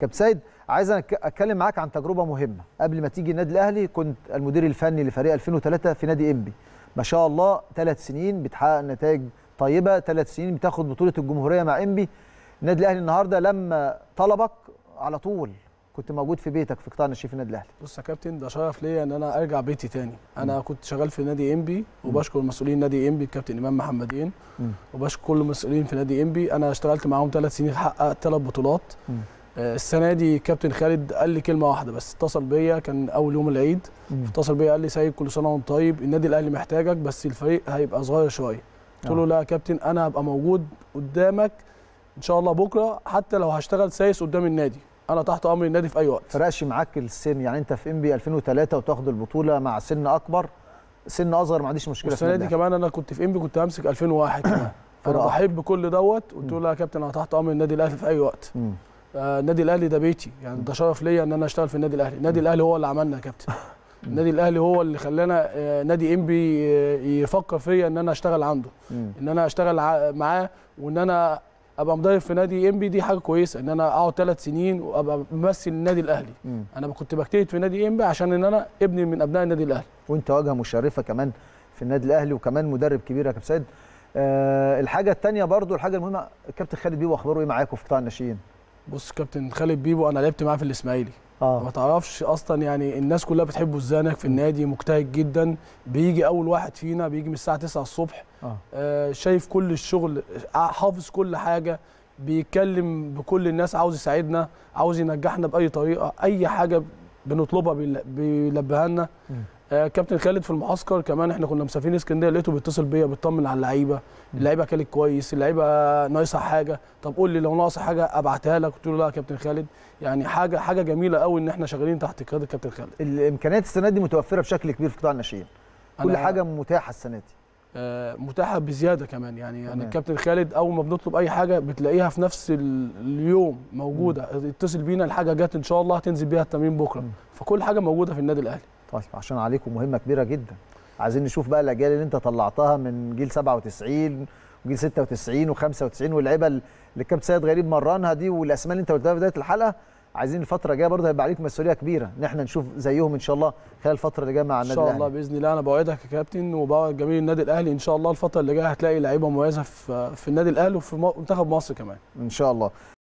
كابتن سيد عايز أنا أك- اتكلم معاك عن تجربه مهمه قبل ما تيجي النادي الاهلي كنت المدير الفني لفريق 2003 في نادي انبي ما شاء الله ثلاث سنين بتحقق نتائج طيبه ثلاث سنين بتاخد بطوله الجمهوريه مع انبي النادي الاهلي النهارده لما طلبك على طول كنت موجود في بيتك في قطاع الناشئين في النادي الاهلي بص يا كابتن ده شرف ليا ان انا ارجع بيتي تاني انا كنت شغال في نادي انبي وبشكر مسؤولين نادي انبي الكابتن امام محمدين مم. وبشكر كل المسؤولين في نادي انبي انا اشتغلت معاهم ثلاث سنين حققت ثلاث بطولات مم. آه، السنه دي كابتن خالد قال لي كلمه واحده بس اتصل بيا كان اول يوم العيد اتصل بيا قال لي سيد كل سنه وانت طيب النادي الاهلي محتاجك بس الفريق هيبقى صغير شويه قلت له آه. لا يا كابتن انا هبقى موجود قدامك ان شاء الله بكره حتى لو هشتغل سايس قدام النادي انا تحت امر النادي في اي وقت فرقش معاك السن يعني انت في انبي 2003 وتاخد البطوله مع سن اكبر سن اصغر ما عنديش مشكله في والسنه دي النادي كمان انا كنت في انبي كنت همسك 2001 كمان انا فرقة. بحب كل دوت قلت له لا يا كابتن انا تحت امر النادي الاهلي في اي وقت مم. آه، النادي الاهلي ده بيتي يعني ده شرف ليا ان انا اشتغل في النادي الاهلي النادي الاهلي هو اللي عملنا يا كابتن النادي الاهلي هو اللي خلانا آه، نادي انبي آه، يفكر فيا ان انا اشتغل عنده مم. ان انا اشتغل ع- معاه وان انا ابقى مدرب في نادي انبي دي حاجه كويسه ان انا اقعد ثلاث سنين وابقى ممثل النادي الاهلي مم. انا كنت بجتهد في نادي انبي عشان ان انا ابني من ابناء النادي الاهلي وانت واجهه مشرفه كمان في النادي الاهلي وكمان مدرب كبير يا كابتن سيد آه الحاجه الثانيه برضو الحاجه المهمه الكابتن خالد بيبو اخباره ايه معاكم في قطاع الناشئين بص كابتن خالد بيبو انا لعبت معاه في الاسماعيلي ما اه تعرفش اصلا يعني الناس كلها بتحبه ازاي هناك في النادي مجتهد جدا بيجي اول واحد فينا بيجي من الساعه 9 الصبح اه آه شايف كل الشغل حافظ كل حاجه بيتكلم بكل الناس عاوز يساعدنا عاوز ينجحنا باي طريقه اي حاجه بنطلبها بيل- بيلبيها لنا مم. آه كابتن خالد في المعسكر كمان احنا كنا مسافرين اسكندريه لقيته بيتصل بيا بيطمن على اللعيبه اللعيبه كانت كويس اللعيبه ناقصها حاجه طب قول لي لو ناقصه حاجه ابعتها لك قلت له لا يا كابتن خالد يعني حاجه حاجه جميله قوي ان احنا شغالين تحت قياده كابتن خالد الامكانيات السنه دي متوفره بشكل كبير في قطاع الناشئين كل أنا- حاجه متاحه السنه دي آه، متاحه بزياده كمان يعني يعني تمام. الكابتن خالد اول ما بنطلب اي حاجه بتلاقيها في نفس ال- اليوم موجوده اتصل بينا الحاجه جت ان شاء الله هتنزل بيها التمرين بكره مم. فكل حاجه موجوده في النادي الاهلي طيب عشان عليكم مهمه كبيره جدا عايزين نشوف بقى الاجيال اللي انت طلعتها من جيل 97 وجيل 96 و95 واللعيبه اللي الكابتن سيد غريب مرنها دي والاسماء اللي انت قلتها في بدايه الحلقه عايزين الفتره الجايه برضه هيبقى عليك مسؤوليه كبيره ان احنا نشوف زيهم ان شاء الله خلال الفتره اللي جايه مع ان النادي شاء الله الاهلي باذن الله انا بوعدك يا كابتن وبوعد جميع النادي الاهلي ان شاء الله الفتره اللي جايه هتلاقي لعيبه مميزه في في النادي الاهلي وفي منتخب مصر كمان ان شاء الله